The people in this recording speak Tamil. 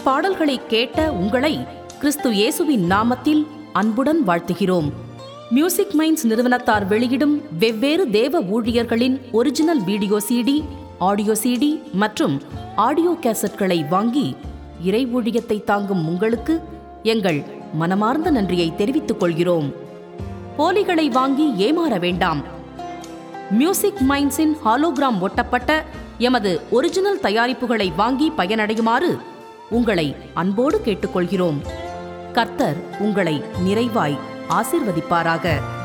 பாடல்களை கேட்ட உங்களை கிறிஸ்து இயேசுவின் நாமத்தில் அன்புடன் வாழ்த்துகிறோம் மியூசிக் மைண்ட்ஸ் நிறுவனத்தார் வெளியிடும் வெவ்வேறு தேவ ஊழியர்களின் original video CD audio CD மற்றும் ஆடியோ கேசட்களை வாங்கி இறை ஊழியத்தை தாங்கும் உங்களுக்கு எங்கள் மனமார்ந்த நன்றியை தெரிவித்துக் கொள்கிறோம் போலிகளை வாங்கி ஏமாற வேண்டாம் மியூசிக் மைண்ட்ஸின் ஹாலோகிராம் ஒட்டப்பட்ட எமது ஒரிஜினல் தயாரிப்புகளை வாங்கி பயனடையுமாறு உங்களை அன்போடு கேட்டுக்கொள்கிறோம் கர்த்தர் உங்களை நிறைவாய் ஆசிர்வதிப்பாராக